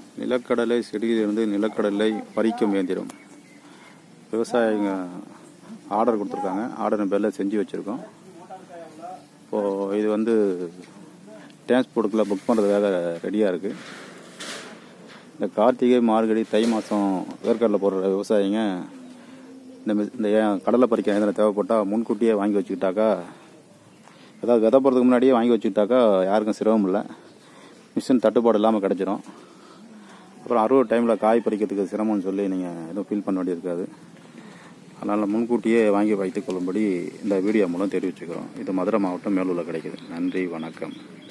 நிலக்கடலை செடியிலிருந்து நிலக்கடலை பறிக்கும் இயந்திரம் விவசாயிங்க ஆர்டர் கொடுத்துருக்காங்க ஆர்டர் பேரில் செஞ்சு வச்சுருக்கோம் இப்போது இது வந்து டிரான்ஸ்போர்ட்டுக்குள்ளே புக் பண்ணுறதுக்காக ரெடியாக இருக்குது இந்த கார்த்திகை மார்கழி தை மாதம் வேர்க்கடலை போடுற விவசாயிங்க இந்த மிஸ்- இந்த ஏன் கடலை பறிக்க இயந்திரம் தேவைப்பட்டால் முன்கூட்டியே வாங்கி வச்சுக்கிட்டாக்கா அதாவது விதை போகிறதுக்கு முன்னாடியே வாங்கி வச்சுக்கிட்டாக்கா யாருக்கும் சிரமம் இல்லை மிஷின் தட்டுப்பாடு இல்லாமல் கிடச்சிரும் அப்புறம் அறுவடை டைமில் காய் பறிக்கிறதுக்கு சிரமம்னு சொல்லி நீங்கள் எதுவும் ஃபீல் பண்ண வேண்டியிருக்காது அதனால் முன்கூட்டியே வாங்கி வைத்துக் கொள்ளும்படி இந்த வீடியோ மூலம் தெரிவிச்சுக்கிறோம் இது மதுரை மாவட்டம் மேலூரில் கிடைக்குது நன்றி வணக்கம்